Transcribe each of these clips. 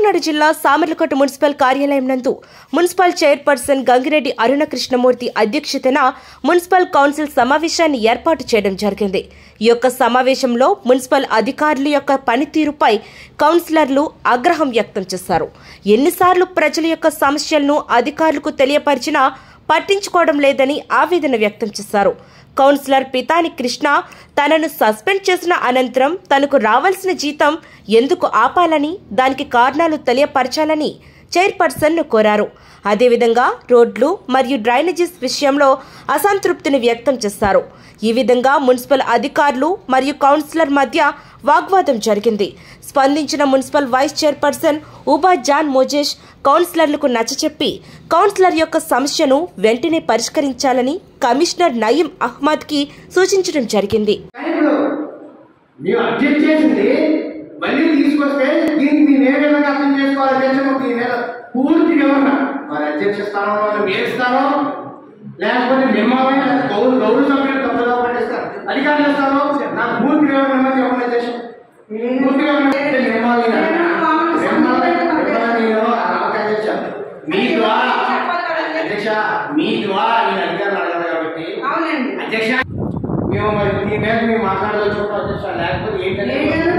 కాకినాడ జిల్లా సామర్లకోట మున్సిపల్ కార్యాలయం నందు మున్సిపల్ చైర్పర్సన్ గంగిరెడ్డి అరుణ కృష్ణమూర్తి అధ్యక్షతన మున్సిపల్ కౌన్సిల్ సమావేశాన్ని ఏర్పాటు చేయడం జరిగింది ఈ యొక్క సమావేశంలో మున్సిపల్ అధికారుల యొక్క పనితీరుపై కౌన్సిలర్లు ఆగ్రహం వ్యక్తం చేశారు ఎన్నిసార్లు ప్రజల యొక్క సమస్యలను అధికారులకు తెలియపరిచినా పట్టించుకోవడం లేదని ఆవేదన వ్యక్తం చేశారు కౌన్సిలర్ పితాని కృష్ణ తనను సస్పెండ్ చేసిన అనంతరం తనకు రావాల్సిన జీతం ఎందుకు ఆపాలని దానికి కారణాలు తెలియపరచాలని చైర్పర్సన్ను కోరారు అదేవిధంగా రోడ్లు మరియు డ్రైనేజీస్ విషయంలో అసంతృప్తిని వ్యక్తం చేశారు ఈ విధంగా మున్సిపల్ అధికారులు మరియు కౌన్సిలర్ మధ్య వాగ్వాదం జరిగింది స్పందించిన municipal vice chairperson Uba John Mojesh కౌన్సిలర్లకు నచ్చచెప్పి కౌన్సిలర్ యొక్క సమస్యను వెంటనే పరిష్కరించాలని కమిషనర్ నయీం అహ్మద్కి సూచించడం జరిగింది కానీ ఇప్పుడు మేము అబ్జెక్ట్ చేసింది మళ్ళీ తీసుకొస్తే దీనికి మేము ఏ విధంగా అర్థం చేసుకోవాలి దేశం దీని మీద పూర్తి వివరణ మరి అధ్యక్ష స్థానంలో మీరు ఇస్తారో లేకపోతే మిమ్మల్ని లేదా గౌరవ గౌరవ సభ్యులు తప్పుగా పట్టిస్తారు అధికారులు ఇస్తారో నాకు పూర్తి వివరణ ఇవ్వమని చెప్పండి అధ్యక్ష పూర్తి వివరణ ఇస్తే మిమ్మల్ని మిమ్మల్ని మిమ్మల్ని నేను అరవక అధ్యక్ష మీ ద్వారా అధ్యక్ష మీ ద్వారా నేను అధికారులు అడగాలి కాబట్టి అవునండి అధ్యక్ష మేము మరి మీ మీద మేము మాట్లాడదలుచుకుంటాం అధ్యక్ష లేకపోతే ఏంటంటే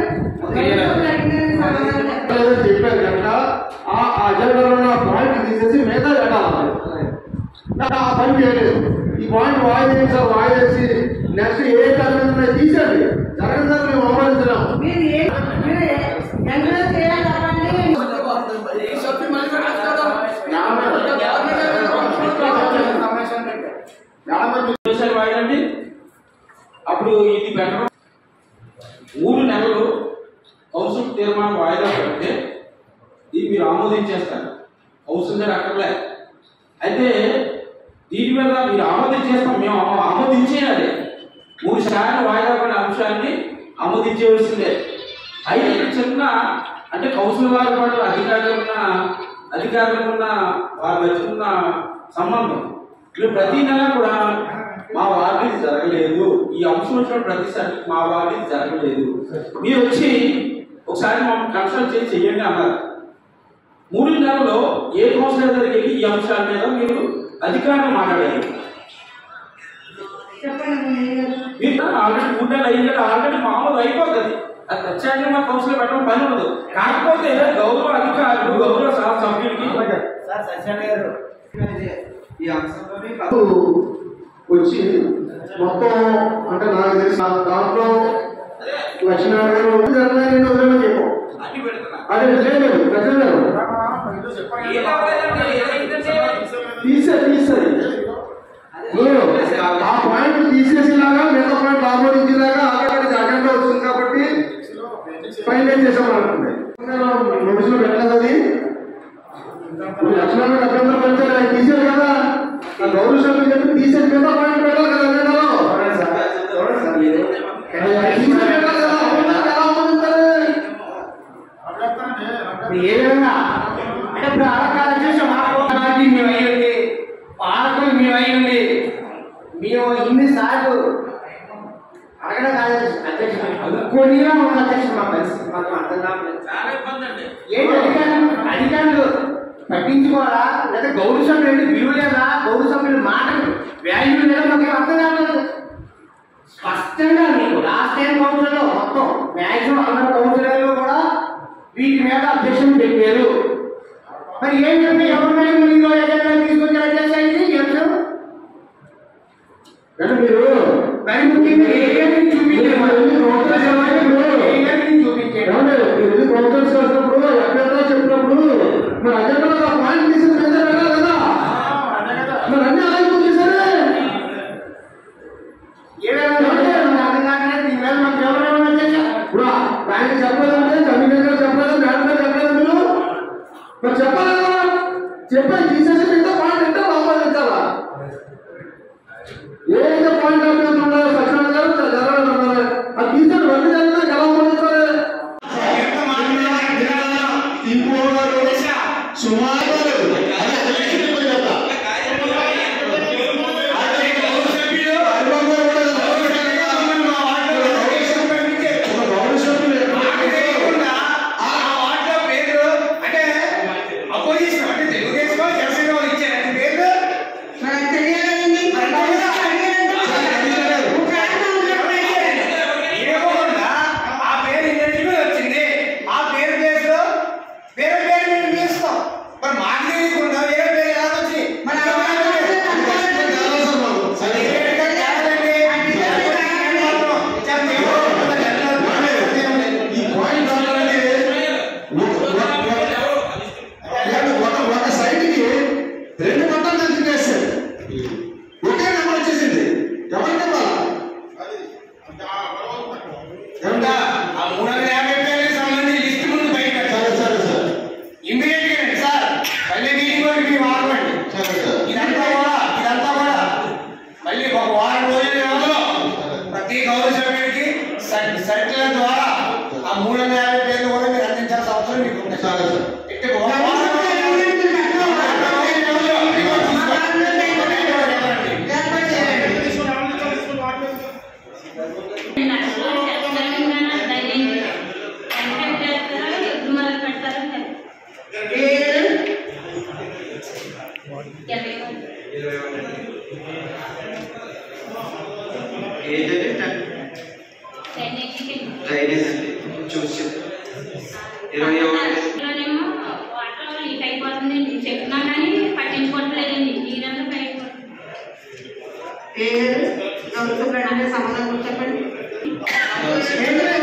చెప్పారు కనుక ఆ అజెండాలో ఉన్న పాయింట్ తీసేసి మిగతా పెట్టాలి నాకు ఆ పని చేయలేదు ఈ పాయింట్ వాయిదేసి సార్ వాయిదేసి నెక్స్ట్ ఏ టర్మ్ ఉన్నాయి తీసేయండి జరగదు సార్ మేము అవమానించినాం మీరు ఏ- మీరు ఎంతలో చేయాలి చెప్పండి విషయాలు వాడండి అప్పుడు ఇది బెటర్ మూడు నెలలు కౌన్సిల్ తీర్మానం వాయిదా పెడితే ఇది మీరు ఆమోదించేస్తారు కౌన్సిల్ దగ్గర అక్కర్లే అయితే దీని మీద మీరు ఆమోదించేస్తాం మేము ఆమో- ఆమోదించేయాలి మూడు సార్లు వాయిదా పడిన అంశాన్ని ఆమోదించవలసిందే అయితే ఇక్కడ చిన్న అంటే కౌన్సిల్ వారి పాటు అధికారులు ఉన్న అధికారులు ఉన్న వారి మధ్య ఉన్న సంబంధం ఇప్పుడు ప్రతి నెల కూడా మా వార్డు ఇది జరగలేదు ఈ అంశం వచ్చిన ప్రతిసారి మా వార్డు ఇది జరగలేదు మీరు వచ్చి ఒకసారి మమ్మల్ని కన్సల్ట్ చేసి చెయ్యండి అన్నారు మూడు నెలల్లో ఏ కౌన్సిలర్ దగ్గరికి వెళ్ళి ఈ అంశాల మీద మీరు అధికారులు మాట్లాడారు చెప్పండి మీరు ఆల్రెడీ మూడు నెలలు అయింది కదా ఆల్రెడీ మామూలు అయిపోతుంది అది ప్రత్యేకంగా మా కౌన్సిల్ పెట్టడం పని ఉండదు కాకపోతే గౌరవ అధికారులు గౌరవ సభ సభ్యుడికి సార్ సత్యనారాయణ గారు ఈ అంశంలోనే వచ్చి మొత్తం అంటే నాకు తెలిసి నా- దాంట్లో లక్ష్మీనారాయణ గారు జరగలేదు నేను వదిలేమని చెప్పు అన్ని పెడుతున్నా అదే చేయలేదు ప్రజలు ఏం అవ్వలేదండి, ఏమైందండి? తీసే తీసేది మీరు ఆ పాయింట్ తీసేసేలాగా మిగతా పాయింట్ ఆమోదించేలాగా అక్కడ అజెండా వచ్చింది కాబట్టి ఫైనల్ చేసామనుకుంది నోటీసులో పెట్టలేదు అది ఇప్పుడు లక్షణాలు అభ్యంతరం పెంచాలి ఆయన తీసేది కదా ఆ గౌరవ సభ్యులు చెప్పి తీసేది మిగతా పాయింట్ పెట్టాలి కదా అజెండాలో చూడండి సార్ చూడండి సార్ మీరు అది తీసేది పెట్టాలి కదా ఆమోదించాలి ఎలా ఆమోదించాలి ఇప్పుడు ఏ విధంగా అంటే ఇప్పుడు అలకాల చేసి మాకు పార్టీ మేము అయ్యండి పాలకులు మేము అయ్యండి మేము ఇన్నిసార్లు అడగడం కాదు అధ్యక్ష అనుకోనిగా ఉంది అధ్యక్ష మా పరిస్థితి మాకు అర్థం కావట్లేదు చాలా ఇబ్బంది అండి ఏంటి అధికారులు అధికారులు పట్టించుకోరా లేదా గౌరవ సభ్యులు విలువ లేదా గౌరవ సభ్యుల మాటలు వాల్యూ లేదా మాకు ఏం అర్థం కావట్లేదు స్పష్టంగా మీకు లాస్ట్ టైం కౌన్సిల్లో మొత్తం మ్యాక్సిమం అందరు కౌన్సిలర్లు కూడా వీటి మీద అబ్జెక్షన్ పెట్టారు మరి ఏంటంటే ఎవరి మీద మీరు ఏదైనా తీసుకొచ్చారు అధ్యక్ష ఇది ఈ అంశం? కానీ మీరు మరి ముఖ్యంగా ఏమేమి చూపించారు ఏమేమి చూపించారు ఏమంటే మీరు వెళ్ళి కౌన్సిలర్స్ వచ్చినప్పుడు ఎక్కడెక్కడ చెప్పినప్పుడు మరి అజెండాలో ఆ పాయింట్ తీసేది మీద పెట్టాలి కదా మరి అన్ని అలాగే చేశారే ఏమేమి అర్థం కాకనే దీని మీద మాకు ఎవరైనా అధ్యక్ష ఇప్పుడు ఆయన చెప్పలేదంటే కమిషనర్ గారు చెప్పలేదు మేడం గారు చెప్పలేదు మీరు మరి చెప్పాలి కదా చెప్పాలి తీసేసి మిగతా పాయింట్ అంటే ఆమోదించాలా ఏదైతే పాయింట్ ఆఫ్ వ్యూ ఉండాలో సత్యనారాయణ గారు జరగాలన్నారు అది తీసేది రెండు జరిగితే ఎలా ఆమోదించాలి అంటే ఇరవై ఒకటి ఏంటంటే టెన్ డ్రైనేజ్ అండి చూసి చెప్పు. ఇరవై ఒకటి ఇంట్లోనేమో వాటర్ లీక్ అయిపోతుందండి చెప్తున్నా కానీ పట్టించుకోవట్లేదండి నీరంతా పైకి ఏ గౌరవ సంబంధం చెప్పండి కౌన్సిలర్